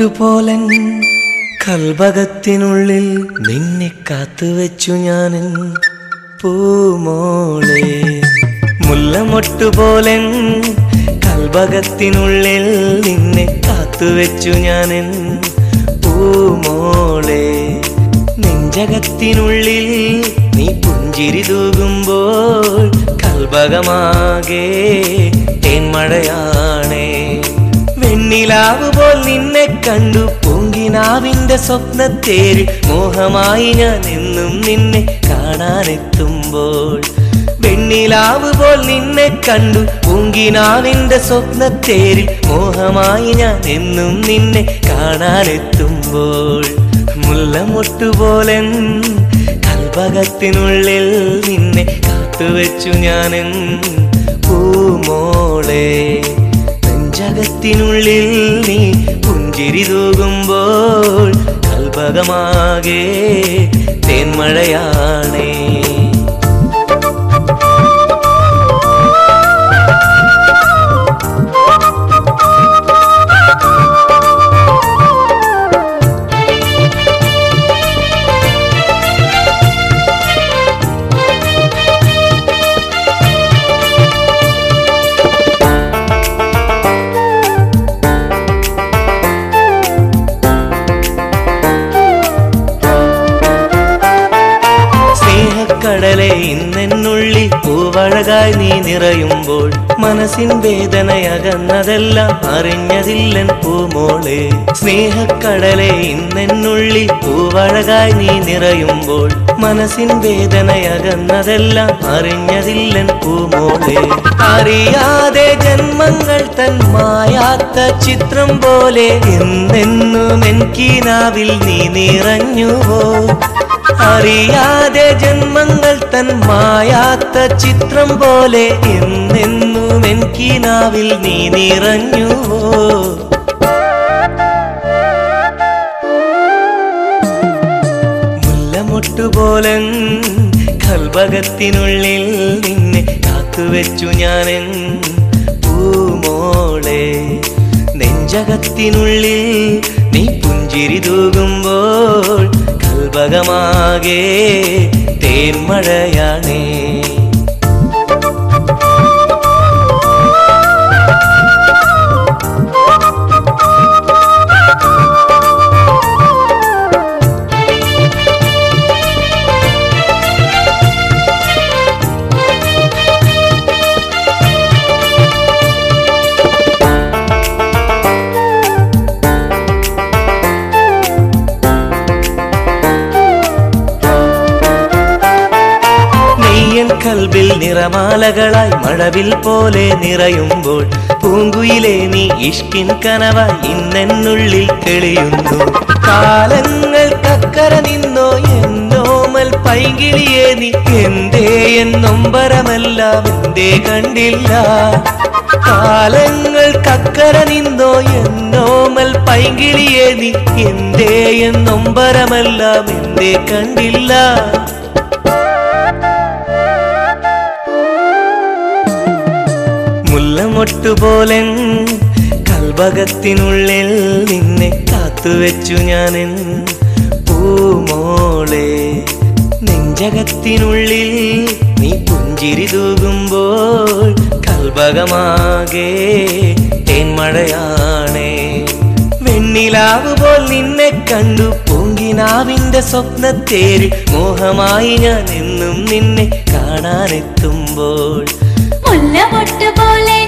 മുല്ലമൊട്ടുപോലൻ കൽഭകത്തിനുള്ളിൽ നിന്നെ കാത്തുവെച്ചു ഞാനൻ പൂമോളെ മുല്ലമൊട്ടുപോലൻ കൽഭകത്തിനുള്ളിൽ നിന്നെ കാത്തുവെച്ചു ഞാനൻ പൂമോളെ നെഞ്ചകത്തിനുള്ളിൽ നീ പുഞ്ചിരി തൂകുമ്പോൾ കൽഭകമാകെ തേന്മഴയാണേ വെണ്ണിലാവ് പോൽ നിന്നെ കണ്ടു പൊങ്കിനാവിന്റെ സ്വപ്നത്തേരിൽ മോഹമായി ഞാൻ എന്നും നിന്നെ കാണാനെത്തുമ്പോൾ വെണ്ണിലാവ് പോൽ നിന്നെ കണ്ടു പൊങ്കിനാവിന്റെ സ്വപ്നത്തേരിൽ മോഹമായി ഞാൻ എന്നും നിന്നെ കാണാനെത്തുമ്പോൾ മുല്ലമൊട്ടുപോലെ കൽഭകത്തിനുള്ളിൽ നിന്നെ കാത്തുവെച്ചു ഞാനെൻ പൂമോളെ നെഞ്ചകത്തിനുള്ളിൽ നീ പുഞ്ചിരി തൂകുമ്പോൾ കൽഭകമാകെ തേന്മഴയാണേ സ്നേഹക്കടലെ ഇന്നെന്നുള്ളിൽ പൂവഴകായി നീ നിറയുമ്പോൾ മനസ്സിൻ വേദനയകന്നതെല്ലാം അറിഞ്ഞതില്ലൻ പൂമോളെ സ്നേഹക്കടലെ ഇന്നെന്നുള്ളിൽ പൂവഴകായി നീ നിറയുമ്പോൾ മനസ്സിൻ വേദനയകന്നതെല്ലാം അറിഞ്ഞതില്ലൻ പൂമോളെ അറിയാതെ ജന്മങ്ങൾ തൻ മായാത്ത ചിത്രം പോലെ എന്നെന്നും എൻകീനാവിൽ നീ നിറഞ്ഞുവോ അറിയാതെ ജന്മങ്ങൾ തൻ മായാത്ത ചിത്രം പോലെ എന്നെന്നും എൻകിനാവിൽ നീ നിറഞ്ഞുവോ മുല്ലമൊട്ടുപോലെ കൽഭകത്തിനുള്ളിൽ നിന്നെ കാത്തുവെച്ചു ഞാനെൻ പൂമോളെ നെഞ്ചകത്തിനുള്ളിൽ നീ പുഞ്ചിരി തൂകുമ്പോൾ കൽഭകമാകെ തേന്മഴയാണേ നെയ്യൻ കൽബിൽ നിറമാലകളായി മഴവിൽ പോലെ നിറയുമ്പോൾ പൂങ്കുയിലെ നീ ഇഷ്കിൻ കനവായി ഇന്നെന്നുള്ളിൽ തെളിയുന്നു കാലങ്ങൾക്കക്കര നിന്നോ എന്നോമൽ പൈകിളിയെ നീ എന്തേ എന്നൊമ്പരമെല്ലാം എന്തേ കണ്ടില്ല കാലങ്ങൾക്കക്കര നിന്നോ എന്നോമൽ പൈകിളിയെ നീ എന്തേ എന്നൊമ്പരമെല്ലാം എന്തേ കണ്ടില്ല മുല്ലമൊട്ടുപോലെ കൽഭകത്തിനുള്ളിൽ നിന്നെ കാത്തുവെച്ചു ഞാനെൻ പൂമോളെ നെഞ്ചകത്തിനുള്ളിൽ നീ പുഞ്ചിരി തൂകുമ്പോൾ കൽഭകമാകെ തേന്മഴയാണേ വെണ്ണിലാവ് പോൽ നിന്നെ കണ്ടു പൂങ്കിനാവിന്റെ സ്വപ്നത്തേരിൽ മോഹമായി ഞാൻ എന്നും നിന്നെ കാണാനെത്തുമ്പോൾ മുല്ലമൊട്ട് പോലെ